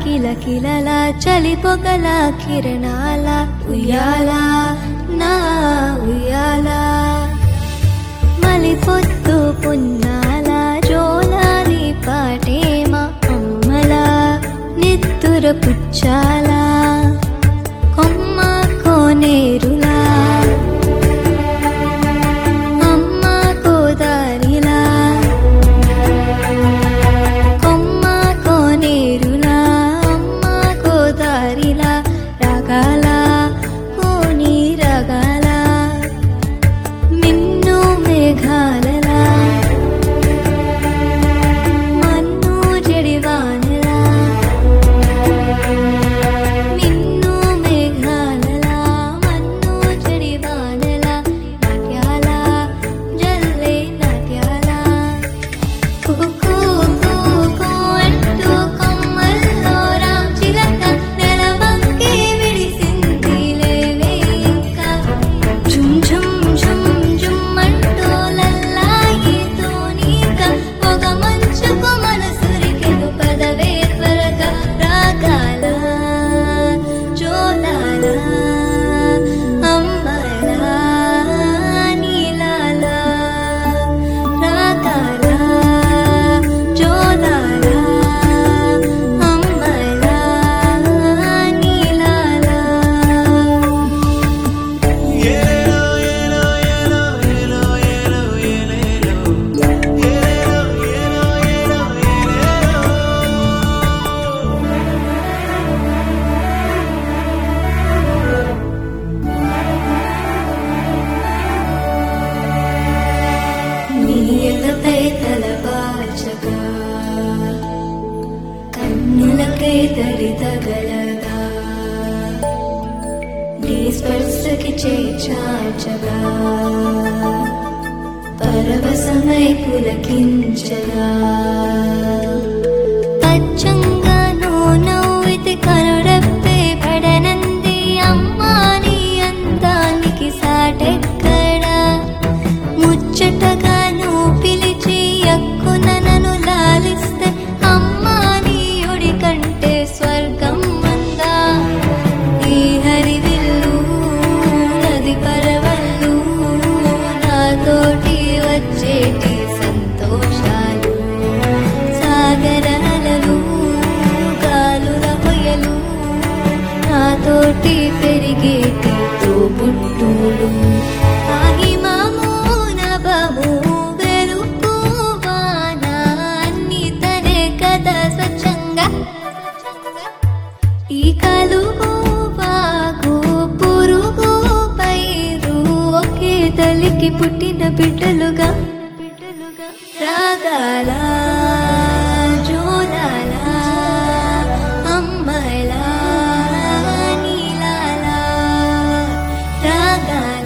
కిలకిలల చలి పొగల కిరణాల ఉయ్యాల నా ఉయ్యాల మలిపొత్తు పున్నాల జోలాలి పాటేమ అమ్మల నిత్తుర పుచ్చాల కొమ్మ కోనేరులా అమ్మ గోదారిలా కొమ్మ కోనేరులా అమ్మ గోదారిలా రగాల కోని రగాల మిన్ను మేఘాలలా మన్ను జడివానలా మిన్ను మేఘాలలా మన్ను జడివానలా నాట్యాల జల్లే నాట్యాల కుకు కుకు అంటూ కొమ్మల్లో రాచిలక నెలవంకే విడిసిందిలే ఇంకా ఝుమ్ ఝుమ్ ఝుమ్ ఝుమ్ అంటూ లల్లాయి తోనీక ఒక మంచుకు మనసురికెను పదవే త్వరగా రాగాల జోలాల అమ్మల నీలాల రాగాల జోలాల అమ్మల నీలాల నీయలపై తలపాచగా కన్నులకై తడి తగలగా నీ స్పర్శకి చేచాచగా పరవశమై పులకించగా పచ్చంగాను నవ్వితే కనుడప్పే పడనంది అమ్మా నీ అందానికి సాటెక్కడా ముచ్చటగాను పిలిచి ఎక్కున నన్ను లాలిస్తే అమ్మా నీ ఒడి కంటే స్వర్గం అందా ఈ హరివిల్లు నది పరవళ్ళు నాతోటి వచ్చేటి సంతోషాలు సాగరాలను కాలుల హొయలు నాతోటి పెరిగేటి తోబుట్టులు ఆహిమము నభము వెలుపు వాన అన్ని తనే కదా స్వచ్ఛంగా ఈ కలుగు వాగు పురుగు పైరు ఒకే తల్లికి పుట్టిన బిడ్డలుగా రాగాల జోలాల అమ్మల నీలాల రాగాల